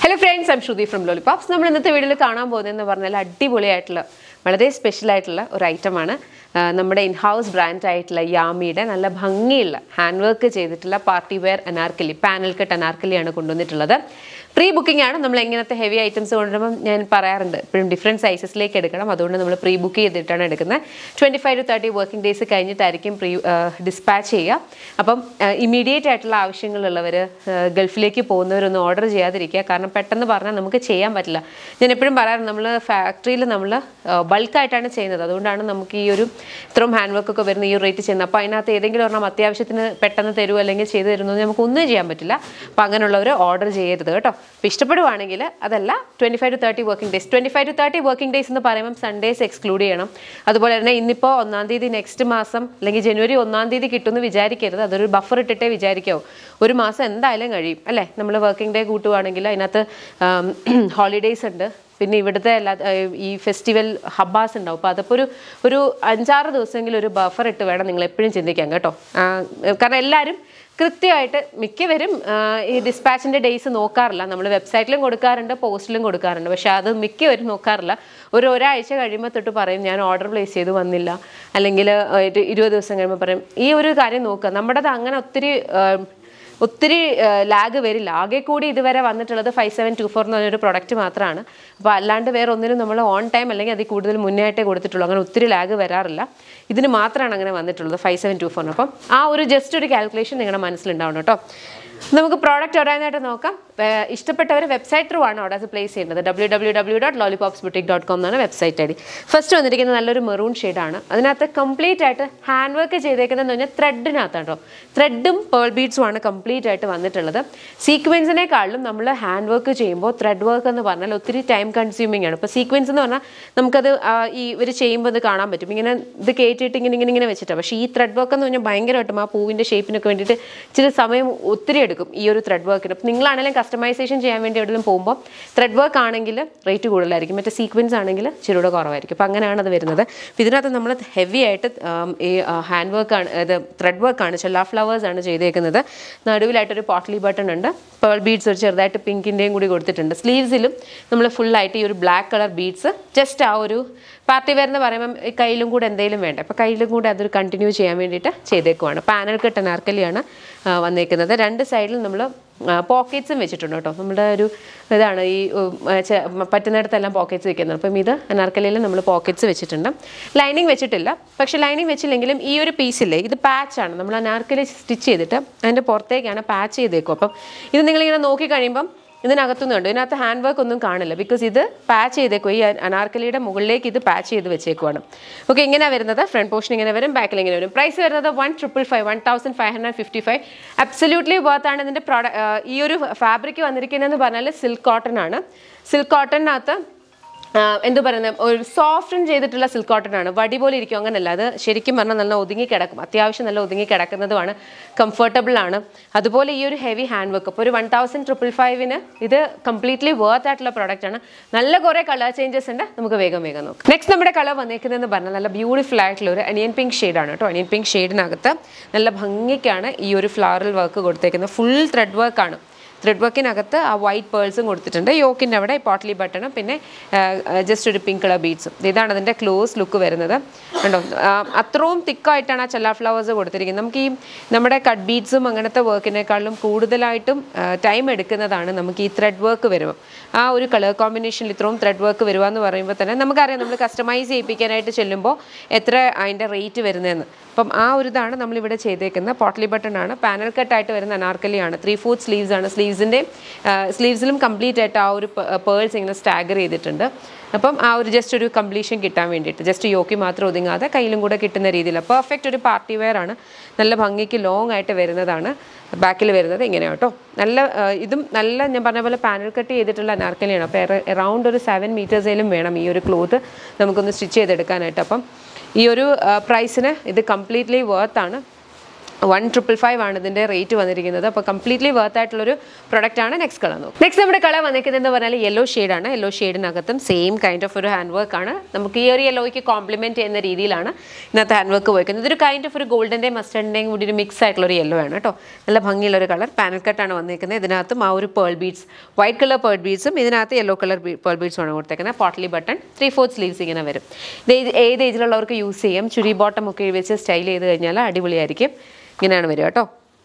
hello friends I'm Shruti from Lollipops നമ്മൾ ഇന്നത്തെ വീഡിയോയിൽ കാണാൻ പോകുന്നതെന്ന് പറഞ്ഞാൽ അടിപൊളിയായിട്ടുള്ള വളരെ സ്പെഷ്യൽ ആയിട്ടുള്ള ഒരു ഐറ്റമാണ് നമ്മുടെ ഇൻ ഹൗസ് ബ്രാൻഡ് ആയിട്ടുള്ള യാമിയുടെ നല്ല ഭംഗിയുള്ള ഹാൻഡ് വർക്ക് ചെയ്തിട്ടുള്ള party wear Anarkali panel cut അനാർക്കലിയാണ് കൊണ്ടുവന്നിട്ടുള്ളത് പ്രീ ബുക്കിംഗ് ആണ് നമ്മൾ എങ്ങനത്തെ ഹെവി ഐറ്റംസ് കൊണ്ടുവരുമ്പോൾ ഞാൻ പറയാറുണ്ട് എപ്പോഴും ഡിഫറെൻറ്റ് സൈസസിലേക്ക് എടുക്കണം അതുകൊണ്ട് നമ്മൾ പ്രീ ബുക്ക് ചെയ്തിട്ടാണ് എടുക്കുന്നത് twenty five to thirty working days കഴിഞ്ഞിട്ടായിരിക്കും പ്രീ ഡിസ്പാച്ച് ചെയ്യുക അപ്പം ഇമീഡിയറ്റ് ആയിട്ടുള്ള ആവശ്യങ്ങളുള്ളവർ ഗൾഫിലേക്ക് പോകുന്നവരൊന്നും ഓർഡർ ചെയ്യാതിരിക്കുക കാരണം പെട്ടെന്ന് പറഞ്ഞാൽ നമുക്ക് ചെയ്യാൻ പറ്റില്ല ഞാൻ എപ്പോഴും പറയാറുണ്ട് നമ്മൾ ഫാക്ടറിയിൽ നമ്മൾ ബൾക്കായിട്ടാണ് ചെയ്യുന്നത് അതുകൊണ്ടാണ് നമുക്ക് ഈ ഒരു ഇത്രയും ഹാൻഡ് വർക്ക് ഒക്കെ വരുന്ന ഈ ഒരു റേറ്റ് ചെയ്യുന്നത് അപ്പോൾ അതിനകത്ത് ഏതെങ്കിലും ഒരെണ്ണം അത്യാവശ്യത്തിന് പെട്ടെന്ന് തരുമോ അല്ലെങ്കിൽ ചെയ്തു തരുന്നത് നമുക്ക് ഒന്നും ചെയ്യാൻ പറ്റില്ല അപ്പോൾ അങ്ങനെയുള്ളവർ ഓർഡർ ചെയ്യരുത് കേട്ടോ അപ്പോൾ ഇഷ്ടപ്പെടുവാണെങ്കിൽ അതല്ല twenty five to thirty working days twenty five to thirty working days എന്ന് പറയുമ്പോൾ സൺഡേസ് എക്സ്ക്ലൂഡ് ചെയ്യണം അതുപോലെ തന്നെ ഇന്നിപ്പോൾ ഒന്നാം തീയതി നെക്സ്റ്റ് മാസം അല്ലെങ്കിൽ ജനുവരി ഒന്നാം തീയതി കിട്ടുമെന്ന് വിചാരിക്കരുത് അതൊരു ബഫർ ഇട്ടിട്ടേ വിചാരിക്കാവൂ ഒരു മാസം എന്തായാലും കഴിയും അല്ലേ നമ്മൾ വർക്കിംഗ് ഡേ കൂട്ടുവാണെങ്കിൽ അതിനകത്ത് ഹോളിഡേയ്സ് ഉണ്ട് പിന്നെ ഇവിടുത്തെ എല്ലാ ഈ ഫെസ്റ്റിവൽ ഹബ്ബാസ് ഉണ്ടാവും അപ്പോൾ അതപ്പോൾ ഒരു ഒരു അഞ്ചാറ് ദിവസമെങ്കിലും ഒരു ബഫർ ഇട്ട് വേണം നിങ്ങൾ എപ്പോഴും ചിന്തിക്കാൻ കേട്ടോ കാരണം എല്ലാവരും കൃത്യമായിട്ട് മിക്കവരും ഈ ഡിസ്പാച്ചിൻ്റെ ഡേയ്സ് നോക്കാറില്ല നമ്മൾ വെബ്സൈറ്റിലും കൊടുക്കാറുണ്ട് പോസ്റ്റിലും കൊടുക്കാറുണ്ട് പക്ഷേ അത് മിക്കവരും നോക്കാറില്ല ഒരു ഒരാഴ്ച കഴിയുമ്പോൾ തൊട്ട് പറയും ഞാൻ ഓർഡർ പ്ലേസ് ചെയ്ത് വന്നില്ല അല്ലെങ്കിൽ ഇരുപത് ദിവസം കഴിയുമ്പോൾ പറയും ഈ ഒരു കാര്യം നോക്കുക നമ്മുടേത് അങ്ങനെ ഒത്തിരി ഒത്തിരി ലാഗ് വരില്ല ആകെ കൂടി ഇതുവരെ വന്നിട്ടുള്ളത് ഫൈവ് സെവൻ ടു ഫോർ എന്ന് പറഞ്ഞൊരു പ്രൊഡക്റ്റ് മാത്രമാണ് അപ്പോൾ അല്ലാണ്ട് വേറെ ഒന്നിനും നമ്മൾ ഓൺ ടൈം അല്ലെങ്കിൽ അതിൽ കൂടുതൽ മുന്നേ ആയിട്ടേ കൊടുത്തിട്ടുള്ളൂ അങ്ങനെ ഒത്തിരി ലാഗ് വരാറില്ല ഇതിന് മാത്രമാണ് അങ്ങനെ വന്നിട്ടുള്ളത് ഫൈവ് സെവൻ ടു ഫോറിന് അപ്പം ആ ഒരു ജസ്റ്റ് ഒരു കാൽക്കുലേഷൻ നിങ്ങളുടെ മനസ്സിലുണ്ടാവണം കേട്ടോ നമുക്ക് പ്രോഡക്റ്റ് ഓടാനായിട്ട് നോക്കാം ഇഷ്ടപ്പെട്ടവർ വെബ്സൈറ്റ് ത്രൂ ആണ് ഓർഡേഴ്സ് പ്ലേസ് ചെയ്യേണ്ടത് W W W dot Lollipops boutique dot com എന്നാണ് വെബ്സൈറ്റ് ഐ ഡി ഫസ്റ്റ് വന്നിരിക്കുന്നത് നല്ലൊരു മെറൂൺ ഷെയ്ഡാണ് അതിനകത്ത് കംപ്ലീറ്റ് ആയിട്ട് ഹാൻഡ് വർക്ക് ചെയ്തേക്കുന്നതെന്ന് പറഞ്ഞാൽ ത്രെഡിനകത്താണ് കേട്ടോ ത്രെഡും പേൾ ബീഡ്സും ആണ് കംപ്ലീറ്റ് ആയിട്ട് വന്നിട്ടുള്ളത് സീക്വൻസിനേക്കാളും നമ്മൾ ഹാൻഡ് വർക്ക് ചെയ്യുമ്പോൾ ത്രെഡ് വർക്ക് എന്ന് പറഞ്ഞാൽ ഒത്തിരി ടൈം കൺസ്യൂമിംഗ് ആണ് ഇപ്പോൾ സീക്വൻസ് എന്ന് പറഞ്ഞാൽ നമുക്കത് ഈ ഇവർ ചെയ്യുമ്പോൾ ഇത് കാണാൻ പറ്റും ഇങ്ങനെ ഇത് കയറ്റിയിട്ട് ഇങ്ങനെ ഇങ്ങനെ ഇങ്ങനെ വെച്ചിട്ടാണ് പക്ഷേ ഈ ത്രെഡ് വർക്ക് എന്ന് പറഞ്ഞാൽ ഭയങ്കരമായിട്ടും ആ പൂവിൻ്റെ ഷേപ്പിനൊക്കെ വേണ്ടിയിട്ട് ഇച്ചിരി സമയം ഒത്തിരി എടുക്കും ഈ ഒരു ത്രെഡ് വർക്കിന് അപ്പം നിങ്ങളാണെങ്കിലും കസ്റ്റമൈസേഷൻ ചെയ്യാൻ വേണ്ടി എവിടെയും പോകുമ്പോൾ ത്രെഡ് വർക്ക് ആണെങ്കിൽ റേറ്റ് കൂടുതലായിരിക്കും മറ്റേ സീക്വൻസ് ആണെങ്കിൽ ചെറുകൂടെ കുറവായിരിക്കും അപ്പോൾ അങ്ങനെയാണ് അത് വരുന്നത് അപ്പോൾ ഇതിനകത്ത് നമ്മൾ ഹെവി ആയിട്ട് ഈ ഹാൻഡ് വർക്കാണ് ഇത് ത്രെഡ് വർക്കാണ് ചെല്ലാ ഫ്ലവേഴ്സ് ആണ് ചെയ്തേക്കുന്നത് നടുവിലായിട്ടൊരു പോട്ട്ലി ബട്ടൺ ഉണ്ട് പേൾ ബീഡ്സ് ഒരു ചെറുതായിട്ട് പിങ്കിൻ്റെയും കൂടി കൊടുത്തിട്ടുണ്ട് സ്ലീവ്സിലും നമ്മൾ ഫുള്ളായിട്ട് ഈ ഒരു ബ്ലാക്ക് കളർ ബീഡ്സ് ജസ്റ്റ് ആ ഒരു പാർട്ടി വെയർ എന്ന് പറയുമ്പം കയ്യിലും കൂടെ എന്തെങ്കിലും വേണ്ട അപ്പോൾ കയ്യിലും കൂടെ അതൊരു കണ്ടിന്യൂ ചെയ്യാൻ വേണ്ടിയിട്ട് ചെയ്തേക്കുവാണ് പാനൽ കട്ട് അനാർക്കലിയാണ് വന്നേക്കുന്നത് രണ്ട് സൈഡിലും നമ്മൾ പോക്കറ്റ്സും വെച്ചിട്ടുണ്ട് കേട്ടോ നമ്മുടെ ഒരു ഇതാണ് ഈ പറ്റുന്നിടത്തെല്ലാം പോക്കറ്റ്സ് വെക്കുന്നത് അപ്പം ഇത് അനാർക്കലിയിൽ നമ്മൾ പോക്കറ്റ്സ് വെച്ചിട്ടുണ്ട് ലൈനിങ് വെച്ചിട്ടില്ല പക്ഷെ ലൈനിങ് വെച്ചില്ലെങ്കിലും ഈ ഒരു പീസില്ലേ ഇത് പാച്ചാണ് നമ്മൾ അനാർക്കലി സ്റ്റിച്ച് ചെയ്തിട്ട് അതിൻ്റെ പുറത്തേക്കാണ് പാച്ച് ചെയ്തേക്കും അപ്പം ഇത് നിങ്ങളിങ്ങനെ നോക്കി കഴിയുമ്പം ഇതിനകത്തുനിന്ന് ഉണ്ട് ഇതിനകത്ത് ഹാൻഡ് വർക്ക് ഒന്നും കാണില്ല ബിക്കോസ് ഇത് പാച്ച് ചെയ്തേക്കും ഈ അനാർക്കലിയുടെ മുകളിലേക്ക് ഇത് പാച്ച് ചെയ്ത് വെച്ചേക്കുവാണ് ഓക്കെ ഇങ്ങനെ വരുന്നത് ഫ്രണ്ട് പോർഷൻ ഇങ്ങനെ വരും ബാക്കിൽ ഇങ്ങനെ വരും പ്രൈസ് വരുന്നത് one triple five one thousand five hundred fifty five absolutely worth ആണ് ഇതിൻ്റെ പ്രോഡക്റ്റ് ഈ ഒരു ഫാബ്രിക് വന്നിരിക്കുന്നതെന്ന് പറഞ്ഞാൽ സിൽക്ക് കോട്ടൺ ആണ് സിൽക്ക് കോട്ടണിനകത്ത് എന്ത് പറയുന്നത് ഒരു സോഫ്റ്റൻ ചെയ്തിട്ടുള്ള സിൽക്ക് കോട്ടൺ ആണ് വടി പോലെ ഇരിക്കും അങ്ങനല്ല അത് ശരിക്കും പറഞ്ഞാൽ നല്ല ഒതുങ്ങി കിടക്കും അത്യാവശ്യം നല്ല ഒതുങ്ങി കിടക്കുന്നതുമാണ് കംഫർട്ടബിൾ ആണ് അതുപോലെ ഈ ഒരു ഹെവി ഹാൻഡ് വർക്ക് അപ്പോൾ ഒരു വൺ തൗസൻഡ് ട്രിപ്പിൾ ഫൈവിന് ഇത് കംപ്ലീറ്റ്ലി വർത്ത് ആയിട്ടുള്ള പ്രോഡക്റ്റ് ആണ് നല്ല കുറേ കളർ ചേഞ്ചസ് ഉണ്ട് നമുക്ക് വേഗം വേഗം നോക്കാം നെക്സ്റ്റ് നമ്മുടെ കളർ വന്നേക്കുന്നതെന്ന് പറഞ്ഞാൽ നല്ല ബ്യൂട്ടിഫുൾ ആയിട്ടുള്ള ഒരു അനിയൻ പിങ്ക് ഷെയ്ഡാണ് കേട്ടോ അനിയൻ പിങ്ക് ഷെയ്ഡിനകത്ത് നല്ല ഭംഗിക്കാണ് ഈ ഒരു ഫ്ലവറൽ വർക്ക് കൊടുത്തേക്കുന്നത് ഫുൾ ത്രെഡ് വർക്കാണ് ത്രെഡ് വർക്കിനകത്ത് ആ വൈറ്റ് പേൾസും കൊടുത്തിട്ടുണ്ട് യോക്കിൻ്റെ അവിടെ പോട്ട്ലി ബട്ടണും പിന്നെ ജസ്റ്റ് ഒരു പിങ്ക് കളർ ബീഡ്സും ഇതാണ് അതിൻ്റെ ക്ലോസ് ലുക്ക് വരുന്നത് കണ്ടോ അത്രയും തിക്കായിട്ടാണ് ആ ചെല്ലാ ഫ്ലവേഴ്സ് കൊടുത്തിരിക്കുന്നത് നമുക്ക് ഈ നമ്മുടെ കട്ട് ബീഡ്സും അങ്ങനത്തെ വർക്കിനേക്കാളും കൂടുതലായിട്ടും ടൈം എടുക്കുന്നതാണ് നമുക്ക് ഈ ത്രെഡ് വർക്ക് വരുമ്പോൾ ആ ഒരു കളർ കോമ്പിനേഷനിൽ ഇത്രയും ത്രെഡ് വർക്ക് വരുക എന്ന് പറയുമ്പോൾ തന്നെ നമുക്കറിയാം നമ്മൾ കസ്റ്റമൈസ് ചെയ്യിപ്പിക്കാനായിട്ട് ചെല്ലുമ്പോൾ എത്ര അതിൻ്റെ റേറ്റ് വരുന്നതെന്ന് അപ്പം ആ ഒരു ഇതാണ് നമ്മളിവിടെ ചെയ്തേക്കുന്നത് പോട്ട്ലി ബട്ടൺ ആണ് പാനൽ കട്ടായിട്ട് വരുന്ന അനാർക്കലിയാണ് ത്രീ ഫോർത്ത് സ്ലീവ്സ് ആണ് സ്ലീവ്സിൻ്റെ സ്ലീവ്സിലും കംപ്ലീറ്റ് ആയിട്ട് ആ ഒരു പേൾസ് ഇങ്ങനെ സ്റ്റാഗർ ചെയ്തിട്ടുണ്ട് അപ്പം ആ ഒരു ജസ്റ്റ് ഒരു കംപ്ലീഷൻ കിട്ടാൻ വേണ്ടിയിട്ട് ജസ്റ്റ് യോക്കി മാത്രം ഒതുങ്ങാതെ കയ്യിലും കൂടെ കിട്ടുന്ന രീതിയിൽ പെർഫെക്റ്റ് ഒരു പാർട്ടി വെയർ ആണ് നല്ല ഭംഗിക്ക് ലോങ് ആയിട്ട് വരുന്നതാണ് ബാക്കിൽ വരുന്നത് ഇങ്ങനെ കേട്ടോ നല്ല ഇതും നല്ല ഞാൻ പറഞ്ഞ പോലെ പാനൽ കട്ട് ചെയ്തിട്ടുള്ള അനാർക്കലിയാണ് അപ്പോൾ എറൗണ്ട് ഒരു സെവൻ മീറ്റേഴ്സേലും വേണം ഈ ഒരു ക്ലോത്ത് നമുക്കൊന്ന് സ്റ്റിച്ച് ചെയ്തെടുക്കാനായിട്ട് അപ്പം ഈ ഒരു പ്രൈസിന് ഇത് കംപ്ലീറ്റ്ലി വേർത്താണ് വൺ ട്രിപ്പിൾ ഫൈവ് ആണ് ഇതിൻ്റെ റേറ്റ് വന്നിരിക്കുന്നത് അപ്പോൾ കംപ്ലീറ്റ്ലി വർത്ത് ആയിട്ടുള്ളൊരു പ്രൊഡക്റ്റ് ആണ് നെക്സ്റ്റ് കളർ നോക്കും നെക്സ്റ്റ് നമ്മുടെ കളർ വന്നിരിക്കുന്നത് എന്ന് പറഞ്ഞാൽ യെല്ലോ ഷെയ്ഡാണ് യെല്ലോ ഷെയ്ഡിനകത്തും സെയിം കൈൻഡ് ഓഫ് ഒരു ഹാൻഡ് വർക്ക് ആണ് നമുക്ക് ഈ ഒരു യെല്ലോയ്ക്ക് കോംപ്ലിമെൻറ്റ് ചെയ്യുന്ന രീതിയിലാണ് ഇന്നത്തെ ഹാൻഡ് വർക്ക് പോയിരിക്കുന്നത് ഇതൊരു കൈൻഡ് ഓഫ് ഒരു ഗോൾഡൻ്റെയും മസ്റ്റർഡിൻ്റെയും കൂടി ഒരു മിക്സ് ആയിട്ടുള്ള ഒരു യെല്ലോ ആണ് കേട്ടോ നല്ല ഭംഗിയുള്ള ഒരു കളർ പാനൽ കട്ടാണ് വന്നിരിക്കുന്നത് ഇതിനകത്തും ആ ഒരു pearl beads white colour pearl ബീഡ്സും ഇതിനകത്ത് യെല്ലോ കളർ പേൾ ബീഡ്സും ആണ് കൊടുത്തേക്കുന്നത് potli button three fourth sleeves ഇങ്ങനെ വരും ഇത് ഏത് ഏത് ഏജിലുള്ളവർക്ക് യൂസ് ചെയ്യാം ചുരി ബോട്ടം ഒക്കെ വെച്ച് സ്റ്റൈൽ ചെയ്ത് കഴിഞ്ഞാൽ അടിപൊളിയായിരിക്കും ഇങ്ങനെയാണ് വരിക കേട്ടോ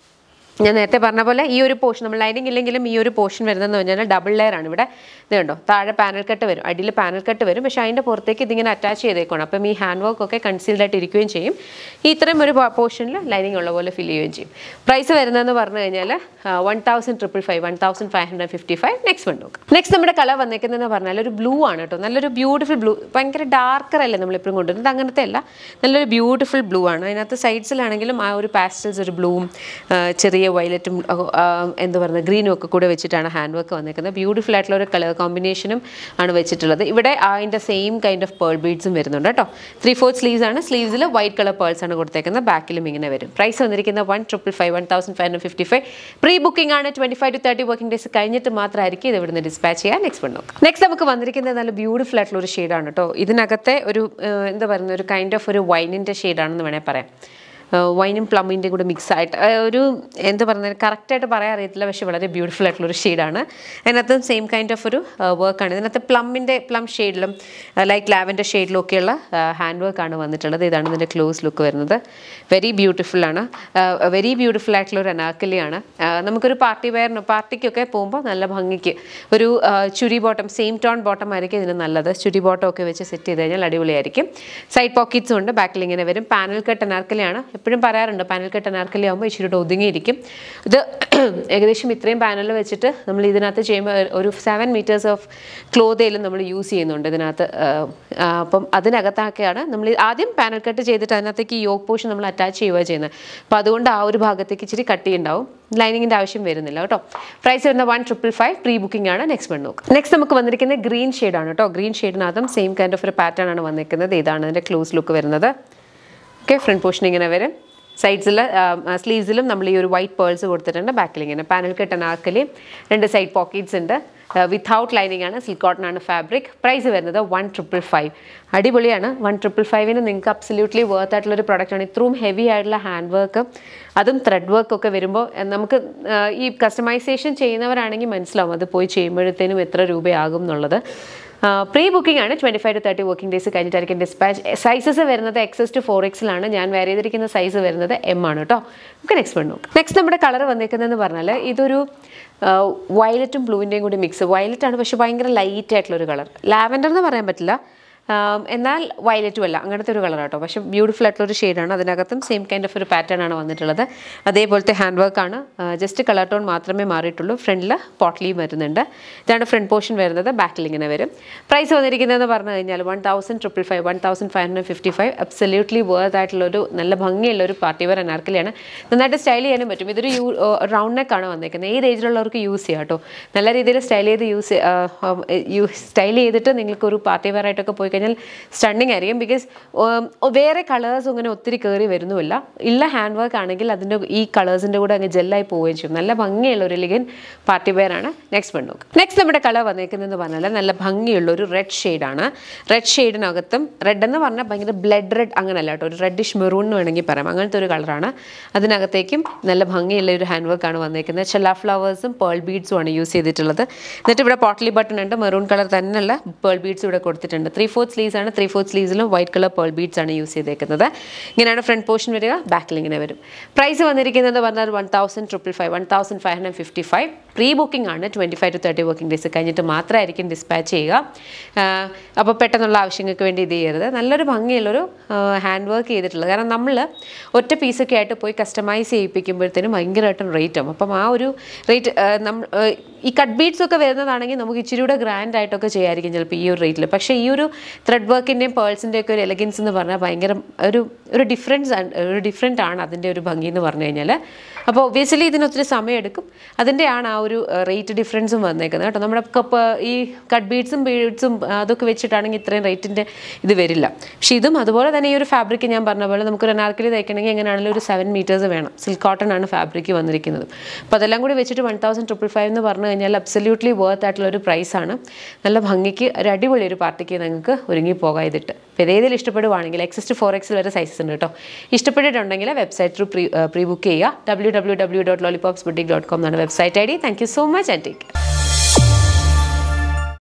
ഞാൻ നേരത്തെ പറഞ്ഞ പോലെ ഈ ഒരു പോർഷൻ നമ്മൾ ലൈനിങ് ഇല്ലെങ്കിലും ഈ ഒരു പോർഷൻ വരുന്നതെന്ന് പറഞ്ഞാൽ ഡബിൾ ലെയർ ആണ് ഇവിടെ ഇത് കണ്ടോ താഴെ പാനൽ കട്ട് വരും അടിയിൽ പാനൽ കട്ട് വരും പക്ഷേ അതിൻ്റെ പുറത്തേക്ക് ഇതിങ്ങനെ അറ്റാച്ച് ചെയ്തേക്കണം അപ്പം ഈ ഹാൻഡ് വർക്ക് ഒക്കെ കൺസീൽഡ് ആയിട്ട് ഇരിക്കുകയും ചെയ്യും ഈ ഇത്രയും ഒരു പോർഷനിൽ ലൈനിങ് ഉള്ള പോലെ ഫിൽ ചെയ്യുകയും ചെയ്യും പ്രൈസ് വരുന്നതെന്ന് പറഞ്ഞു കഴിഞ്ഞാൽ one thousand triple five one thousand five hundred fifty five next one നോക്കാം നെക്സ്റ്റ് നമ്മുടെ കളർ വന്നേക്കുന്നതെന്ന് പറഞ്ഞാൽ ഒരു ബ്ലൂ ആണ് കേട്ടോ നല്ലൊരു ബ്യൂട്ടിഫുൾ ബ്ലൂ ഭയങ്കര ഡാർക്കർ അല്ലേ നമ്മളെപ്പോഴും കൊണ്ടുവരുന്നത് അങ്ങനത്തെ അല്ല നല്ലൊരു ബ്യൂട്ടിഫുൾ ബ്ലൂ ആണ് അതിനകത്ത് സൈഡ്സിലാണെങ്കിലും ആ ഒരു പാസ്റ്റൽസ് ഒരു ബ്ലൂവും ചെറിയ വയലറ്റും എന്താ പറയുക ഗ്രീനും ഒക്കെ കൂടെ വെച്ചിട്ടാണ് ഹാൻഡ് വർക്ക് വന്നേക്കുന്നത് ബ്യൂട്ടിഫുൾ ആയിട്ടുള്ള ഒരു കളർ കോമ്പിനേഷനും ആണ് വെച്ചിട്ടുള്ളത് ഇവിടെ അതിൻ്റെ സെയിം കൈൻഡ് ഓഫ് പേൾ ബീഡ്സും വരുന്നുണ്ട് കേട്ടോ ത്രീ ഫോർത്ത് സ്ലീവ്സ് ആണ് സ്ലീവ്സിൽ വൈറ്റ് കളർ പേൾസ് ആണ് കൊടുത്തേക്കുന്നത് ബാക്കിലും ഇങ്ങനെ വരും പ്രൈസ് വന്നിരിക്കുന്നത് one triple five one thousand five hundred fifty five pre booking ആണ് twenty five to thirty working days കഴിഞ്ഞിട്ട് മാത്രമായിരിക്കും ഇത് ഇവിടുന്ന് ഡിസ്പാച്ച് ചെയ്യാൻ നെക്സ്റ്റ് വൺ നോക്കാം നെക്സ്റ്റ് നമുക്ക് വന്നിരിക്കുന്നത് നല്ല ബ്യൂട്ടിഫുൾ ആയിട്ടുള്ള ഒരു ഷെയ്ഡാണ് കേട്ടോ ഇതിനകത്തെ ഒരു ഏഹ്, എന്താ പറയുന്ന ഒരു കൈൻഡ് ഓഫ് ഒരു വൈനിൻ്റെ ഷെയ്ഡാണെന്ന് വേണേൽ പറയാം വൈനും പ്ലമ്മിൻ്റെ കൂടെ മിക്സ് ആയിട്ട് ആ, ഒരു എന്ത് പറയുന്നത് കറക്റ്റായിട്ട് പറയാൻ അറിയത്തില്ല പക്ഷേ വളരെ ബ്യൂട്ടിഫുൾ ആയിട്ടുള്ള ഒരു ഷെയ്ഡാണ് അതിനകത്ത് സെയിം കൈൻഡ് ഓഫ് ഒരു വർക്കാണ് ഇതിനകത്ത് പ്ലമ്മിൻ്റെ പ്ലം ഷെയ്ഡിലും ലൈക്ക് ലാവൻഡർ ഷെയ്ഡിലും ഒക്കെയുള്ള ഹാൻഡ് വർക്കാണ് വന്നിട്ടുള്ളത് ഇതാണ് ഇതിൻ്റെ ക്ലോസ് ലുക്ക് വരുന്നത് വെരി ബ്യൂട്ടിഫുൾ ആണ് വെരി ബ്യൂട്ടിഫുൾ ആയിട്ടുള്ള ഒരു അനാക്കലിയാണ് നമുക്കൊരു പാർട്ടി വെയറിന് പാർട്ടിക്കൊക്കെ പോകുമ്പോൾ നല്ല ഭംഗിക്ക് ഒരു ആ, ചുരി ബോട്ടം സെയിം ടോൺ ബോട്ടം ആയിരിക്കും ഇതിന് നല്ലത് ചുരി ബോട്ടം ഒക്കെ വെച്ച് സെറ്റ് ചെയ്ത് കഴിഞ്ഞാൽ അടിപൊളിയായിരിക്കും സൈഡ് പോക്കറ്റ്സും ഉണ്ട് ബാക്കിൽ ഇങ്ങനെ വരും പാനൽ കട്ട് അനാർക്കലിയാണ് എപ്പോഴും പറയാറുണ്ട് പാനൽ കട്ട് അനാർക്കലി ആകുമ്പോൾ ഇച്ചിരി കൂടെ ഒതുങ്ങിയിരിക്കും ഇത് ഏകദേശം ഇത്രയും പാനൽ വെച്ചിട്ട് നമ്മൾ ഇതിനകത്ത് ചെയ്യുമ്പോൾ ഒരു സെവൻ മീറ്റേഴ്സ് ഓഫ് ക്ലോതയിലും നമ്മൾ യൂസ് ചെയ്യുന്നുണ്ട് ഇതിനകത്ത് ആ, ആ, അപ്പം അതിനകത്തൊക്കെയാണ് നമ്മൾ ആദ്യം പാനൽ കട്ട് ചെയ്തിട്ട് അതിനകത്തേക്ക് യോഗ് പോർഷൻ നമ്മൾ അറ്റാച്ച് ചെയ്യുക ചെയ്യുന്നത് അപ്പോൾ അതുകൊണ്ട് ആ ഒരു ഭാഗത്തേക്ക് ഇച്ചിരി കട്ടി ഉണ്ടാവും ലൈനിങ്ങിൻ്റെ ആവശ്യം വരുന്നില്ല കേട്ടോ പ്രൈസ് വരുന്ന one triple five pre booking ആണ് നെക്സ്റ്റ് വൺ നോക്ക് നെക്സ്റ്റ് നമുക്ക് വന്നിരിക്കുന്നത് ഗ്രീൻ ഷെയ്ഡാണ് കേട്ടോ ഗ്രീൻ ഷെയ്ഡിനകത്തും സെയിം കൈൻഡ് ഓഫ് ഒരു പാറ്റേൺ ആണ് വന്നിരിക്കുന്നത് ഇതാണ് അതിൻ്റെ ക്ലോസ് ലുക്ക് വരുന്നത് ഓക്കെ ഫ്രണ്ട് പോർഷൻ ഇങ്ങനെ വരും സൈഡ്സിൽ സ്ലീവ്സിലും നമ്മൾ ഈ ഒരു വൈറ്റ് പേൾസ് കൊടുത്തിട്ടുണ്ട് ബാക്കിൽ ഇങ്ങനെ പാനൽ കെട്ടൻ ആക്കലി രണ്ട് സൈഡ് പോക്കറ്റ്സ് ഉണ്ട് വിത്തൗട്ട് ലൈനിങ് ആണ് സിൽക്ക് കോട്ടൺ ആണ് ഫാബ്രിക് പ്രൈസ് വരുന്നത് വൺ ട്രിപ്പിൾ ഫൈവ് അടിപൊളിയാണ് വൺ ട്രിപ്പിൾ ഫൈവിന് നിങ്ങൾക്ക് അബ്സല്യൂട്ട്ലി വർത്ത് ആയിട്ടുള്ള ഒരു പ്രോഡക്റ്റ് ആണ് ഇത്രയും ഹെവി ആയിട്ടുള്ള ഹാൻഡ് വർക്ക് അതും ത്രെഡ് വർക്ക് ഒക്കെ വരുമ്പോൾ അഹ് നമുക്ക് ആഹ് ഈ കസ്റ്റമൈസേഷൻ ചെയ്യുന്നവരാണെങ്കിൽ മനസ്സിലാവും അത് പോയി ചെയ്യുമ്പോഴത്തേനും എത്ര രൂപയാകും എന്നുള്ളത് പ്രീ ബുക്കിംഗ് ആണ് twenty five to thirty working days കഴിഞ്ഞിട്ടായിരിക്കും ഡിസ്പാച്ച് സൈസസ് വരുന്നത് എക്സസ് ടു ഫോർ എക്സിലാണ് ഞാൻ വേറെ ചെയ്തിരിക്കുന്ന സൈസ് വരുന്നത് എം ആണ് കേട്ടോ നമുക്ക് നെക്സ്റ്റ് വൺ നോക്കാം നെക്സ്റ്റ് നമ്മുടെ കളർ വന്നിരിക്കുന്നതെന്ന് പറഞ്ഞാൽ ഇതൊരു വയലറ്റും ബ്ലൂവിൻ്റെയും കൂടി മിക്സ് വയലറ്റ് ആണ് പക്ഷേ ഭയങ്കര ലൈറ്റ് ആയിട്ടുള്ള ഒരു കളർ ലാവൻഡർ എന്ന് പറയാൻ പറ്റില്ല ആം, എന്നാൽ വയലറ്റും അല്ല അങ്ങനത്തെ ഒരു കളർ കേട്ടോ പക്ഷേ ബ്യൂട്ടിഫുൾ ആയിട്ടുള്ള ഒരു ഷെയ്ഡാണ് അതിനകത്തും സെയിം കൈൻഡ് ഓഫ് ഒരു പാറ്റേൺ ആണ് വന്നിട്ടുള്ളത് അതേപോലത്തെ ഹാൻഡ് വർക്കാണ് ജസ്റ്റ് കളർ ടോൺ മാത്രമേ മാറിയിട്ടുള്ളൂ ഫ്രണ്ടിൽ പോട്ട്ലിയും വരുന്നുണ്ട് ഇതാണ് ഫ്രണ്ട് പോർഷൻ വരുന്നത് ബാക്കിൽ ഇങ്ങനെ വരും പ്രൈസ് വന്നിരിക്കുന്നതെന്ന് പറഞ്ഞു കഴിഞ്ഞാൽ one thousand triple five one thousand five hundred fifty five absolutely worth ആയിട്ടുള്ള ഒരു നല്ല ഭംഗിയുള്ള ഒരു പാർട്ടി വെയർ അനാർക്കലിയാണ് നന്നായിട്ട് സ്റ്റൈൽ ചെയ്യാനും പറ്റും ഇതൊരു യൂ റൗണ്ട് നെക്കാണ് വന്നേക്കുന്നത് ഏത് ഏജിലുള്ളവർക്ക് യൂസ് ചെയ്യാം കേട്ടോ നല്ല രീതിയിൽ സ്റ്റൈൽ ചെയ്ത് യൂസ് സ്റ്റൈൽ ചെയ്തിട്ട് നിങ്ങൾക്ക് ഒരു പാർട്ടി വെയർ ആയിട്ടൊക്കെ പോയി കഴിഞ്ഞാൽ സ്റ്റണ്ണിങ് ആയിരിക്കും ബിക്കോസ് വേറെ കളേഴ്സ് അങ്ങനെ ഒത്തിരി കയറി വരുന്നുമില്ല ഇല്ല ഹാൻഡ് വർക്ക് ആണെങ്കിൽ അതിൻ്റെ ഈ കളേഴ്സിൻ്റെ കൂടെ അങ്ങ് ജെല്ലായി പോവുകയും ചെയ്യും നല്ല ഭംഗിയുള്ള ഒരു ലിഗൻ പാർട്ടി വെയർ ആണ് നെക്സ്റ്റ് വൺ നോക്ക് നെക്സ്റ്റ് നമ്മുടെ കളർ വന്നേക്കുന്നതെന്ന് പറഞ്ഞാൽ നല്ല ഭംഗിയുള്ള ഒരു റെഡ് ഷെയ്ഡാണ് റെഡ് ഷെയ്ഡിനകത്തും റെഡ് എന്ന് പറഞ്ഞാൽ ഭയങ്കര ബ്ലഡ് റെഡ് അങ്ങനല്ല കേട്ടോ ഒരു റെഡിഷ് മെറൂൺ എന്ന് വേണമെങ്കിൽ പറയാം അങ്ങനത്തെ ഒരു കളറാണ് അതിനകത്തേക്കും നല്ല ഭംഗിയുള്ള ഒരു ഹാൻഡ് വർക്കാണ് വന്നേക്കുന്നത് ചെല്ല ഫ്ലവേഴ്സും പേൾ ബീഡ്സും ആണ് യൂസ് ചെയ്തിട്ടുള്ളത് എന്നിട്ട് ഇവിടെ പോട്ട്ലി ബട്ടൺ ഉണ്ട് മെറൂൺ കളർ തന്നെയുള്ള പേൾ ബീഡ്സ് ഇവിടെ കൊടുത്തിട്ടുണ്ട് ത്രീ ഫോർത്ത് സ്ലീവ്സ് ആണ് ത്രീ ഫോർത്ത് സ്ലീവ്സിലും വൈറ്റ് കളർ പേൾ ബീഡ്സ് ആണ് യൂസ് ചെയ്തേക്കുന്നത് ഇങ്ങനെയാണ് ഫ്രണ്ട് പോർഷൻ വരിക ബാക്കിൽ ഇങ്ങനെ വരും പ്രൈസ് വന്നിരിക്കുന്നത് പറഞ്ഞാൽ one thousand triple five one thousand five hundred fifty five pre booking ആണ് twenty five to thirty working days കഴിഞ്ഞിട്ട് മാത്രമായിരിക്കും ഡിസ്പാച്ച് ചെയ്യുക അപ്പോൾ പെട്ടെന്നുള്ള ആവശ്യങ്ങൾക്ക് വേണ്ടി ഇത് ചെയ്യരുത് നല്ലൊരു ഭംഗിയുള്ളൊരു ഹാൻഡ് വർക്ക് ചെയ്തിട്ടുള്ളത് കാരണം നമ്മൾ ഒറ്റ പീസൊക്കെ ആയിട്ട് പോയി കസ്റ്റമൈസ് ചെയ്യിപ്പിക്കുമ്പോഴത്തേനും ഭയങ്കരമായിട്ടും റേറ്റ് ആവും അപ്പം ആ ഒരു റേറ്റ് നമ്മൾ ഈ കട്ട് ബീഡ്സ് ഒക്കെ വരുന്നതാണെങ്കിൽ നമുക്ക് ഇച്ചിരി കൂടെ ഗ്രാൻഡ് ആയിട്ടൊക്കെ ചെയ്യായിരിക്കും ചിലപ്പോൾ ഈ ഒരു റേറ്റിൽ പക്ഷേ ഈ ഒരു ത്രെഡ് വർക്കിൻ്റെയും പേൾസിൻ്റെ ഒക്കെ ഒരു എലഗൻസ് എന്ന് പറഞ്ഞാൽ ഭയങ്കര ഒരു ഒരു ഡിഫറൻസ് ഒരു ഡിഫറെൻ്റ് ആണ് അതിൻ്റെ ഒരു ഭംഗി എന്ന് പറഞ്ഞു കഴിഞ്ഞാൽ അപ്പോൾ ഒബ്വിയസ്ലി ഇതിന് ഒത്തിരി സമയമെടുക്കും അതിൻ്റെയാണ് ആ ഒരു റേറ്റ് ഡിഫറൻസും വന്നേക്കുന്നത് കേട്ടോ നമ്മുടെ കപ്പ് ഈ കട്ട് ബീഡ്സും ബീഡ്സും അതൊക്കെ വെച്ചിട്ടാണെങ്കിൽ ഇത്രയും റേറ്റിൻ്റെ ഇത് വരില്ല പക്ഷേ ഇതും അതുപോലെ തന്നെ ഈ ഒരു ഫാബ്രിക് ഞാൻ പറഞ്ഞ പോലെ നമുക്ക് ഒരു അനാർക്കലി തയ്ക്കണമെങ്കിൽ എങ്ങനെയാണെങ്കിലും ഒരു സെവൻ മീറ്റേഴ്സ് വേണം സിൽക്ക് കോട്ടൺ ആണ് ഫാബ്രിക് വന്നിരിക്കുന്നത് അപ്പോൾ അതെല്ലാം കൂടി വെച്ചിട്ട് വൺ തൗസൻഡ് ട്രിപ്പിൾ ഫൈവ് എന്ന് പറഞ്ഞു കഴിഞ്ഞാൽ അബ്സല്യൂട്ട്ലി വർത്ത് ആയിട്ടുള്ള ഒരു പ്രൈസാണ് നല്ല ഭംഗിക്ക് ഒരു അടിപൊളി ഒരു പാർട്ടിക്ക് നിങ്ങൾക്ക് ഒരുങ്ങി പോകാം ഇതിട്ട് അപ്പോൾ ഇതേതിൽ ഇഷ്ടപ്പെടുവാണെങ്കിൽ എക്സസ് ടു ഫോർ എക്സിൽ വരെ സൈസസ് ഉണ്ട് കേട്ടോ ഇഷ്ടപ്പെട്ടിട്ടുണ്ടെങ്കിൽ website through pre pre book ചെയ്യുക W W W dot lollipops boutique dot com എന്നാണ് website I D thank you so much and take